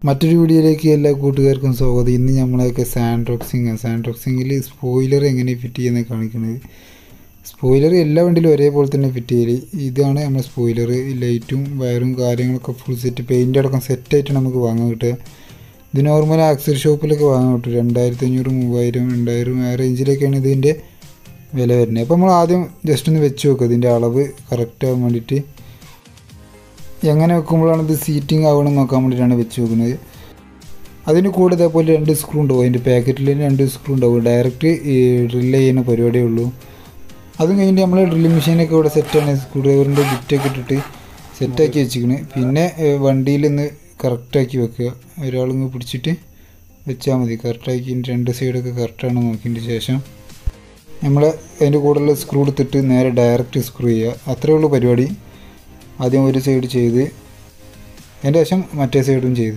മറ്റൊരു വീഡിയോയിലേക്ക് എല്ലാ കൂട്ടുകാർക്കും സ്വാഗതം ഇന്ന് നമ്മളൊക്കെ സാൻഡ്രോക്സിങ് സാൻഡ്രോക്സിങ്ങിൽ സ്പോയിലർ എങ്ങനെ ഫിറ്റ് ചെയ്യുന്നത് കാണിക്കുന്നത് സ്പോയിലർ എല്ലാ വണ്ടിയിലും ഒരേപോലെ തന്നെ ഫിറ്റ് ചെയ്യല് ഇതാണ് നമ്മുടെ സ്പോയിലർ ലൈറ്റും വയറും കാര്യങ്ങളൊക്കെ ഫുൾ സെറ്റ് പെയിൻ്റ് അടക്കം സെറ്റായിട്ട് നമുക്ക് വാങ്ങാൻ കിട്ടുക ഇത് നോർമൽ ആക്സറി ഷോപ്പിലൊക്കെ വാങ്ങാൻ കിട്ടും രണ്ടായിരത്തി അഞ്ഞൂറ് മൂവായിരം രണ്ടായിരം ആ റേഞ്ചിലൊക്കെയാണ് ഇതിൻ്റെ വില വരുന്നത് അപ്പോൾ നമ്മൾ ആദ്യം ജസ്റ്റ് ഒന്ന് വെച്ച് നോക്കുക ഇതിൻ്റെ അളവ് കറക്റ്റ് ആകാൻ വേണ്ടിയിട്ട് എങ്ങനെ വെക്കുമ്പോഴാണ് ഇത് സീറ്റിംഗ് ആവണം നോക്കാൻ വേണ്ടിയിട്ടാണ് വെച്ച് വെക്കുന്നത് അതിന് കൂടെ ഇതേപോലെ രണ്ട് സ്ക്രൂ ഉണ്ടാവും അതിൻ്റെ പാക്കറ്റിൽ രണ്ട് സ്ക്രൂ ഉണ്ടാവും ഡയറക്റ്റ് ഡ്രില്ല് ചെയ്യുന്ന പരിപാടിയേ ഉള്ളൂ അതും കഴിഞ്ഞിട്ട് നമ്മൾ ഡ്രില്ലിംഗ് മെഷീനൊക്കെ ഇവിടെ സെറ്റാണ് സ്ക്രൂ ഡ്രൈവറിൻ്റെ ബിറ്റൊക്കെ ഇട്ടിട്ട് സെറ്റാക്കി വെച്ചിരിക്കണ് പിന്നെ വണ്ടിയിൽ നിന്ന് കറക്റ്റാക്കി വെക്കുക ഒരാളിങ്ങ് പിടിച്ചിട്ട് വെച്ചാൽ മതി കറക്റ്റാക്കി രണ്ട് സൈഡൊക്കെ കറക്റ്റാണ് നോക്കിയതിന് ശേഷം നമ്മൾ അതിൻ്റെ കൂടെയുള്ള സ്ക്രൂ എടുത്തിട്ട് നേരെ ഡയറക്റ്റ് സ്ക്രൂ ചെയ്യുക അത്രയേ ഉള്ളൂ പരിപാടി ആദ്യം ഒരു സൈഡ് ചെയ്ത് അതിൻ്റെ ശേഷം മറ്റേ സൈഡും ചെയ്ത്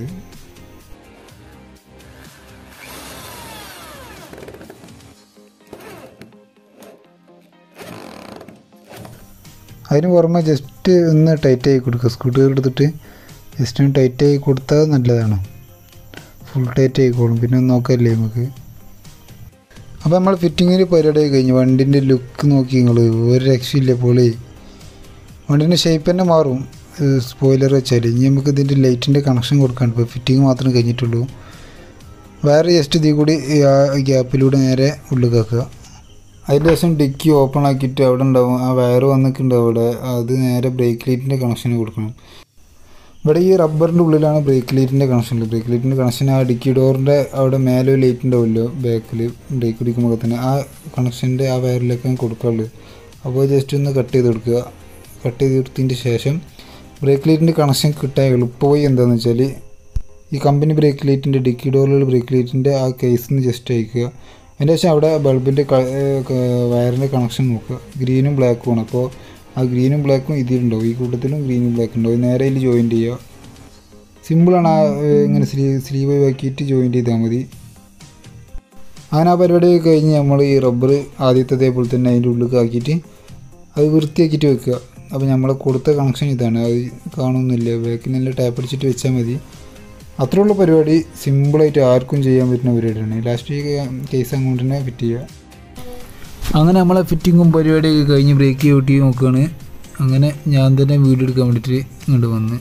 അതിന് പുറമെ ജസ്റ്റ് ഒന്ന് ടൈറ്റ് ആയി കൊടുക്കുക സ്ക്രൂ ഡ്രൈവർ എടുത്തിട്ട് ജസ്റ്റ് ഒന്ന് ടൈറ്റ് ആയി കൊടുത്താൽ നല്ലതാണ് ഫുൾ ടൈറ്റ് ആയിക്കോളും പിന്നെ ഒന്ന് നോക്കല്ലേ നമുക്ക് അപ്പോൾ നമ്മൾ ഫിറ്റിങ്ങിൽ പരിപാടി കഴിഞ്ഞു വണ്ടിൻ്റെ ലുക്ക് നോക്കി നിങ്ങൾ ഒരു രക്ഷയില്ല പൊളി വണ്ടിൻ്റെ ഷേപ്പ് തന്നെ മാറും സ്പോയിലർ വെച്ചാൽ ഇനി നമുക്ക് ഇതിൻ്റെ ലൈറ്റിൻ്റെ കണക്ഷൻ കൊടുക്കാണ്ട് ഇപ്പോൾ ഫിറ്റിംഗ് മാത്രമേ കഴിഞ്ഞിട്ടുള്ളൂ വേറെ ജസ്റ്റ് ഇതിൽ കൂടി ആ ഗ്യാപ്പിലൂടെ നേരെ ഉള്ളിൽ കാക്കുക അതിൻ്റെ ശേഷം ഡിക്കി ഓപ്പൺ ആക്കിയിട്ട് അവിടെ ഉണ്ടാവും ആ വയർ വന്നിട്ടുണ്ടാവും അവിടെ അത് നേരെ ബ്രേക്ക് ലൈറ്റിൻ്റെ കണക്ഷൻ കൊടുക്കണം ഇവിടെ ഈ റബ്ബറിൻ്റെ ഉള്ളിലാണ് ബ്രേക്ക് ലൈറ്റിൻ്റെ കണക്ഷൻ ഉള്ളത് ബ്രേക്ക് ലൈറ്റിൻ്റെ കണക്ഷൻ ആ ഡിക്കി ഡോറിൻ്റെ അവിടെ മേലെ ഒരു ലൈറ്റ് ഉണ്ടാവുമല്ലോ ബാക്കിൽ ബ്രേക്ക് പിടിക്കുമ്പോൾ തന്നെ ആ കണക്ഷൻ്റെ ആ വയറിലേക്കാണ് കൊടുക്കാറുള്ളത് അപ്പോൾ ജസ്റ്റ് ഒന്ന് കട്ട് ചെയ്ത് കൊടുക്കുക കട്ട് ചെയ്ത് കൊടുത്തതിന് ശേഷം ബ്രേക്ക് ലൈറ്റിൻ്റെ കണക്ഷൻ കിട്ടാൻ എളുപ്പമായി എന്താണെന്ന് വെച്ചാൽ ഈ കമ്പനി ബ്രേക്ക് ലൈറ്റിൻ്റെ ഡിക്കി ഡോറിലുള്ള ബ്രേക്ക് ലൈറ്റിൻ്റെ ആ കേസിൽ നിന്ന് ജസ്റ്റ് അയക്കുക അതിൻ്റെ ശേഷം അവിടെ ബൾബിൻ്റെ വയറിൻ്റെ കണക്ഷൻ നോക്കുക ഗ്രീനും ബ്ലാക്കും ആണ് അപ്പോൾ ആ ഗ്രീനും ബ്ലാക്കും ഇതിലുണ്ടാവും ഈ കൂട്ടത്തിലും ഗ്രീനും ബ്ലാക്കും ഉണ്ടാവും നേരെ ഇതിൽ ജോയിൻറ്റ് ചെയ്യുക സിമ്പിളാണ് ആ ഇങ്ങനെ സ്ലീവ് സ്ലീവ് ആക്കിയിട്ട് ജോയിൻറ്റ് ചെയ്താൽ മതി അങ്ങനെ ആ പരിപാടി കഴിഞ്ഞ് നമ്മൾ ഈ റബ്ബർ ആദ്യത്തെ അതേപോലെ തന്നെ അതിൻ്റെ ഉള്ളിൽ ആക്കിയിട്ട് അത് വൃത്തിയാക്കിയിട്ട് വെക്കുക അപ്പോൾ നമ്മൾ കൊടുത്ത കണക്ഷൻ ഇതാണ് അത് കാണുന്നില്ല ബാക്കിൽ നല്ല ടാപ്പ് അടിച്ചിട്ട് വെച്ചാൽ മതി അത്രയുള്ള പരിപാടി സിമ്പിളായിട്ട് ആർക്കും ചെയ്യാൻ പറ്റുന്ന പരിപാടിയാണ് ലാസ്റ്റ് ഈ കേസ് അങ്ങോട്ട് തന്നെ ഫിറ്റ് ചെയ്യുക അങ്ങനെ നമ്മളെ ഫിറ്റിങ്ങും പരിപാടിയൊക്കെ കഴിഞ്ഞ് ബ്രേക്ക് ചവിട്ടി നോക്കുകയാണ് അങ്ങനെ ഞാൻ തന്നെ വീഡിയോ എടുക്കാൻ വേണ്ടിയിട്ട് ഇങ്ങോട്ട് വന്ന്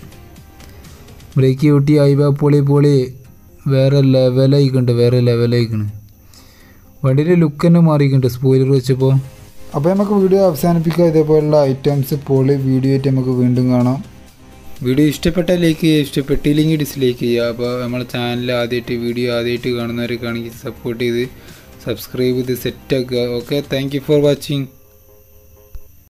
ബ്രേക്ക് ചവിട്ടി ആയിബ പൊളി പൊളി വേറെ ലെവലായിക്കുണ്ട് വേറെ ലെവലായിക്കണ് വണ്ടിയുടെ ലുക്ക് തന്നെ മാറിയിട്ടുണ്ട് സ്പോയിലർ വെച്ചപ്പോൾ അപ്പോൾ നമുക്ക് വീഡിയോ അവസാനിപ്പിക്കുക ഇതേപോലുള്ള ഐറ്റംസ് പൊളി വീഡിയോ ആയിട്ട് നമുക്ക് വീണ്ടും കാണാം വീഡിയോ ഇഷ്ടപ്പെട്ടാൽ ലൈക്ക് ചെയ്യുക ഇഷ്ടപ്പെട്ടില്ലെങ്കിൽ ഡിസ്ലൈക്ക് ചെയ്യുക അപ്പോൾ നമ്മളെ ചാനൽ ആദ്യമായിട്ട് വീഡിയോ ആദ്യമായിട്ട് കാണുന്നവരൊക്കെ ആണെങ്കിൽ സപ്പോർട്ട് ചെയ്ത് സബ്സ്ക്രൈബ് ചെയ്ത് സെറ്റാക്കുക okay thank you for watching